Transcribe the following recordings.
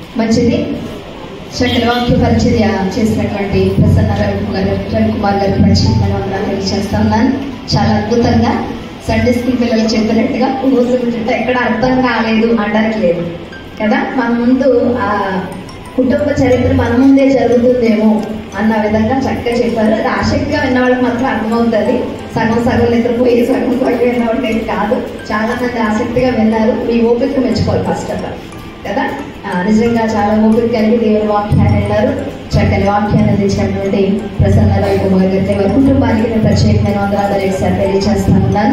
మంచిది చక్కని వాక్య పరిచర్య చేసినటువంటి ప్రసన్న రవికుమార్ గారు రవికుమార్ గారికి ప్రత్యేకమైన వందనాలు తెలియజేస్తా ఉన్నాను చాలా అద్భుతంగా సండే స్కూల్ పిల్లలు చెప్పినట్టుగా ఊరు వింటుంటే ఎక్కడ అర్థం కాలేదు అనడానికి లేదు కదా మన ముందు ఆ కుటుంబ చరిత్ర మన ముందే జరుగుతుందేమో అన్న విధంగా చక్కగా చెప్పారు అది ఆసక్తిగా విన్న వాళ్ళకి మాత్రం అర్థమవుతుంది సగం సగం నిద్రపోయి సగం సగం విన్న వాళ్ళకి కాదు చాలా మంది ఆసక్తిగా విన్నారు మీ ఓపిక మెచ్చుకోవాలి ఫస్ట్ ఆఫ్ ఆల్ కదా ఆ, నిజంగా చాలా ఓపిక కలిగి దేవుని వాక్యాన్ని విన్నారు చక్కని వాక్యాన్ని అందించినటువంటి ప్రసన్న రవికుమార్ గారి వారి కుటుంబానికి నేను ప్రత్యేకమైన వందనాలు ఒకసారి తెలియజేస్తా ఉన్నాను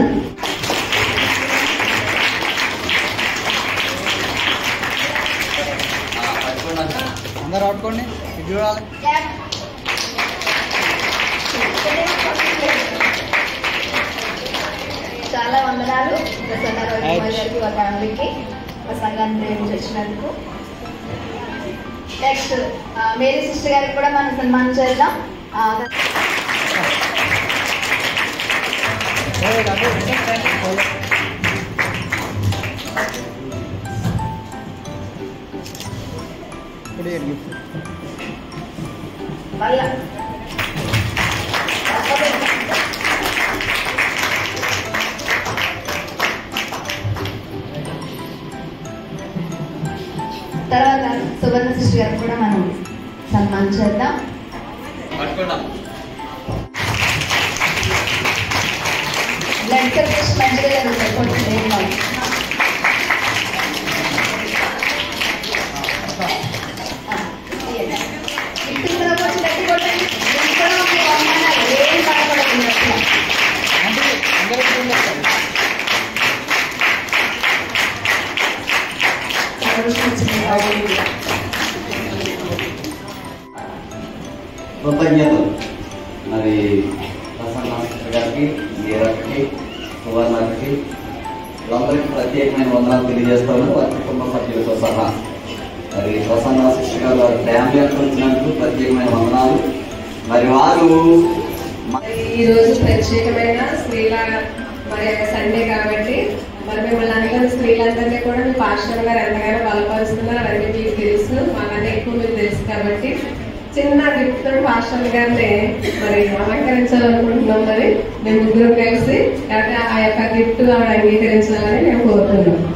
అందరు ఆడుకోండి ఇది చూడాలి చాలా వందనాలు ప్రసన్న రవికుమార్ గారికి ఒక ఫ్యామిలీకి మా సంఘాన్ని ప్రేమించి వచ్చినందుకు నెక్స్ట్ మేరీ సిస్టర్ గారికి కూడా మనం సన్మానం చేద్దాం ఆ, ఇప్పుడు ఏంటి gift? వల్ల తర్వాత సువర్ణ సిస్టర్ గారికి కూడా మనం సన్మానం చేద్దాం బ్లడ్ సర్క్యులేషన్ మంచిగా జరుగుతుంది కొంచెం ఏం కాదు. ఆ, తీయండి. ఇటు కూడా కొంచెం గట్టి కొట్టండి. ఇది కూడా ఒక అవమానాలు. ఏం బాధపడకండి అసలు. అంటే అందరికి ఫోన్ చేస్తారు. కృతజ్ఞతలు మరి ప్రసన్న సిస్టర్ గారికి మీరకి సువర్ణకి వీళ్ళందరికీ ప్రత్యేకమైన వందనాలు తెలియజేస్తాను వారి కుటుంబ సభ్యులతో సహా మరి ప్రసన్న సిస్టర్ గారు వారి ఫ్యామిలీ అంతా వచ్చినందుకు ప్రత్యేకమైన వందనాలు మరి వారు మ- మరి ఈ రోజు ప్రత్యేకమైన స్త్రీల మరి యొక్క సండే కాబట్టి మరి మిమ్మల్ని అందరూ స్త్రీలందరినీ కూడా మీ పాస్టర్ గారు ఎంతగానో బలపరుస్తున్నారు అవన్నీ మీకు తెలుసు మాకన్నా ఎక్కువ మీకు తెలుసు కాబట్టి చిన్న గిఫ్ట్ పాస్టర్ గారిని మరి అలంకరించాలనుకుంటున్నాం మరి మేము ముగ్గురు కలిసి కాబట్టి ఆ యొక్క గిఫ్ట్ ఆవిడ అంగీకరించాలని నేను కోరుతున్నాను